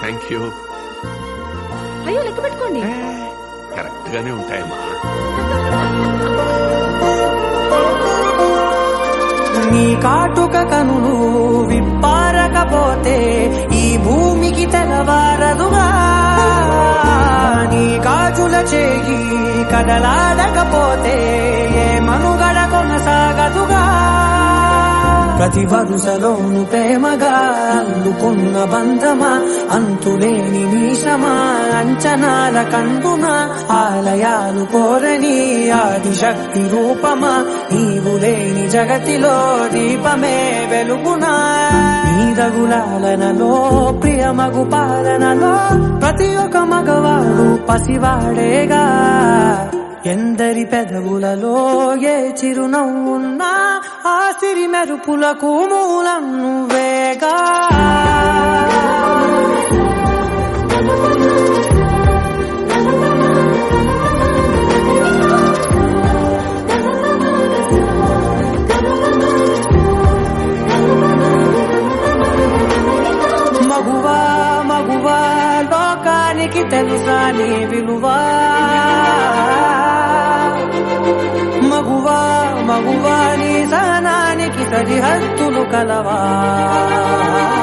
thank you అయ్యో లెక్క పెట్టుకోండి కరెక్ట్ గానే ఉంటాయమ్మా నీ కాటుక కనులు విప్పారకపోతే ఈ భూమికి తెలవారదుగా నీ గాజుల చేయి కదలాడకపోతే ఏ మనుగడ కొనసాగదుగా ప్రతి వరుసలోను ప్రేమగా అల్లుకున్న బంధమా అంతులేని నీశమా అంచనాల కందున ఆలయాలు కోరని ఆదిశక్తి రూపమా నీవు లేని జగతిలో దీపమే వెలుగునా నీదగులాలనలో ప్రియమగు పాలనలో ప్రతి ఒక్క మగవాడు పసివాడేగా ఎందరి పెదవులలో ఏ చిరునవ్వున్నా ఆ సిరి మెరుపులకు మూలం నువ్వేగా మగువా మగువా లోకానికి తెలుసా నీ విలువా మగువా మగువా నీ సహనానికి సరిహద్దులు కలవా